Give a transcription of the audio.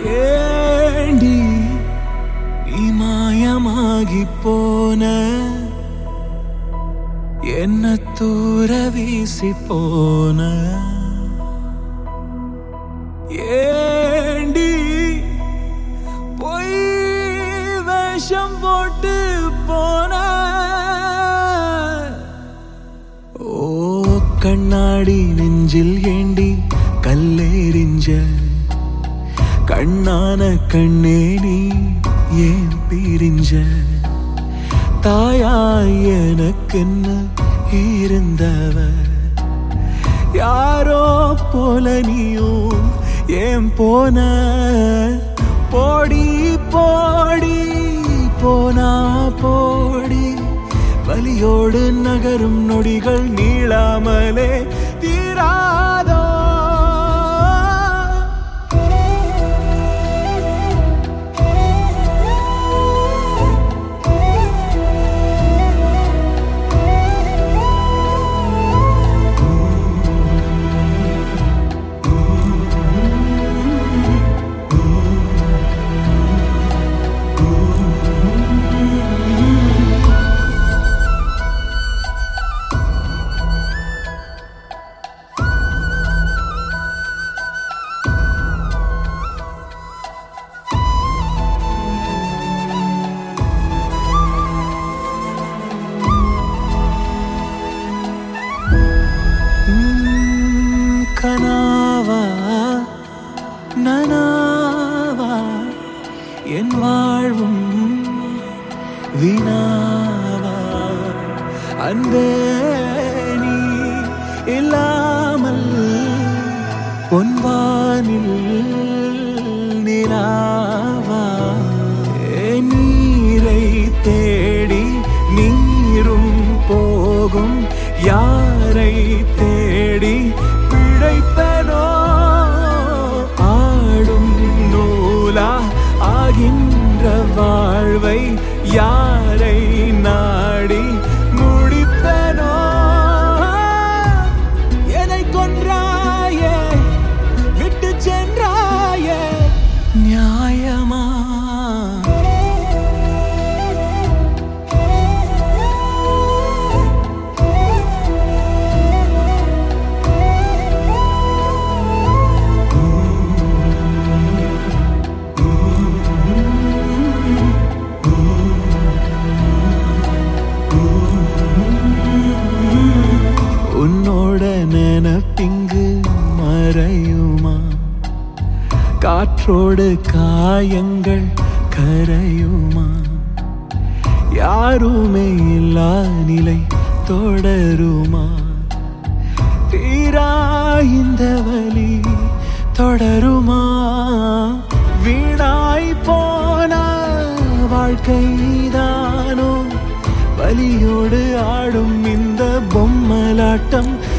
ஏண்டி நீ மாயமாகி போன என்ன தூர வீசி போன ஏண்டி பொய் வேஷம் போட்டு போன ஓ கண்ணாடி நெஞ்சில் ஏண்டி கல்லேறிஞ்ச கண்ணான கண்ணே நீ ஏன் பிரிஞ்ச தாயாய் எனக்குன்னு இருந்தவ யாரோ போல நீயும் ஏன் போன போடி போடி போனா போடி வலியோடு நகரும் நொடிகள் நீளாமலே தீராதோ உம், கனாவா நனாவா என் வாழ்வும் வினாவா அன்பே நீ இல்லாமல் பொன்வானில் நிலாவா ஏ நீரை தேடி நீரும் போகும் யாரை தேடி பிழைப்பனோ ஆடும் நூலா ஆகின்ற வாழ்வை யாரை நாடி முடிப்பனோ என்னை கொன்றாயே விட்டு சென்றாயே நியாயமா உன்னோட நினப்பிங்கு மறையுமா காற்றோடு காயங்கள் கரையுமா யாருமே இல்லா நிலை தொடருமா தீரா இந்த வலி தொடருமா வீணாய் போன வாழ்க்கைதானோ வலியோடு ஆடும் இந்த பொம்மலாட்டம்